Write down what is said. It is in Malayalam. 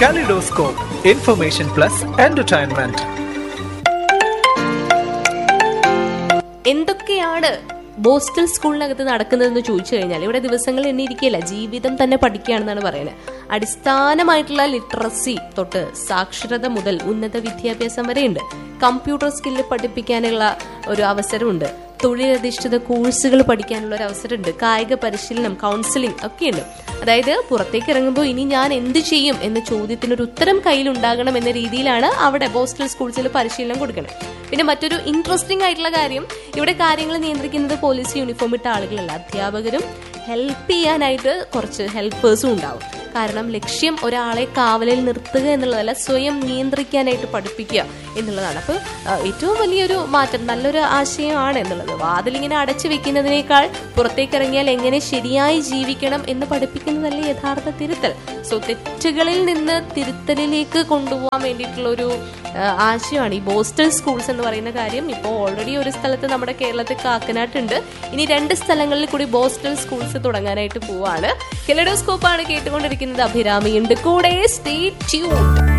Kaleidoscope, information plus entertainment. എന്തൊക്കെയാണ് ബോസ്റ്റൽ സ്കൂളിനകത്ത് നടക്കുന്നതെന്ന് ചോദിച്ചു കഴിഞ്ഞാൽ ഇവിടെ ദിവസങ്ങൾ എണ്ണിയിരിക്കുകയല്ല ജീവിതം തന്നെ പഠിക്കുകയാണെന്നാണ് പറയുന്നത് അടിസ്ഥാനമായിട്ടുള്ള ലിറ്ററസി തൊട്ട് സാക്ഷരത മുതൽ ഉന്നത വിദ്യാഭ്യാസം വരെയുണ്ട് കമ്പ്യൂട്ടർ സ്കില്ല് പഠിപ്പിക്കാനുള്ള ഒരു അവസരമുണ്ട് തൊഴിലധിഷ്ഠിത കോഴ്സുകൾ പഠിക്കാനുള്ള ഒരു അവസരമുണ്ട് കായിക പരിശീലനം കൗൺസിലിംഗ് ഒക്കെയുണ്ട് അതായത് പുറത്തേക്ക് ഇറങ്ങുമ്പോൾ ഇനി ഞാൻ എന്ത് ചെയ്യും എന്ന ചോദ്യത്തിന് ഒരു ഉത്തരം കയ്യിൽ ഉണ്ടാകണം എന്ന രീതിയിലാണ് അവിടെ ബോസ്റ്റൽ സ്കൂൾസിൽ പരിശീലനം കൊടുക്കുന്നത് പിന്നെ മറ്റൊരു ഇൻട്രസ്റ്റിംഗ് ആയിട്ടുള്ള കാര്യം ഇവിടെ കാര്യങ്ങൾ നിയന്ത്രിക്കുന്നത് പോലീസ് യൂണിഫോം ഇട്ട ആളുകളല്ല അധ്യാപകരും ഹെൽപ്പ് ചെയ്യാനായിട്ട് കുറച്ച് ഹെൽപ്പേഴ്സും ഉണ്ടാവും കാരണം ലക്ഷ്യം ഒരാളെ കാവലിൽ നിർത്തുക എന്നുള്ളതല്ല സ്വയം നിയന്ത്രിക്കാനായിട്ട് പഠിപ്പിക്കുക എന്നുള്ളതാണ് അപ്പോൾ ഏറ്റവും വലിയൊരു മാറ്റം നല്ലൊരു ആശയമാണ് എന്നുള്ളത് വാതിലിങ്ങനെ അടച്ചു വെക്കുന്നതിനേക്കാൾ പുറത്തേക്ക് ഇറങ്ങിയാൽ എങ്ങനെ ശരിയായി ജീവിക്കണം എന്ന് പഠിപ്പിക്കുന്നതല്ലേ യഥാർത്ഥ തിരുത്തൽ സോ തെറ്റുകളിൽ നിന്ന് തിരുത്തലിലേക്ക് കൊണ്ടുപോകാൻ വേണ്ടിയിട്ടുള്ള ഒരു ആ, ആശയമാണ് ഈ ബോസ്റ്റൽ സ്കൂൾസ് എന്ന് പറയുന്ന കാര്യം ഇപ്പോൾ ഓൾറെഡി ഒരു സ്ഥലത്ത് നമ്മുടെ കേരളത്തിൽ കാക്കനാട്ടുണ്ട് ഇനി രണ്ട് സ്ഥലങ്ങളിൽ കൂടി ബോസ്റ്റൽ സ്കൂൾസ് തുടങ്ങാനായിട്ട് പോവാണ് കെലഡോസ്കോപ്പ് ആണ് കേട്ടുകൊണ്ടിരിക്കുന്നത് അഭിരാമിയുണ്ട് കൂടെ സ്റ്റേ ട്യൂൺ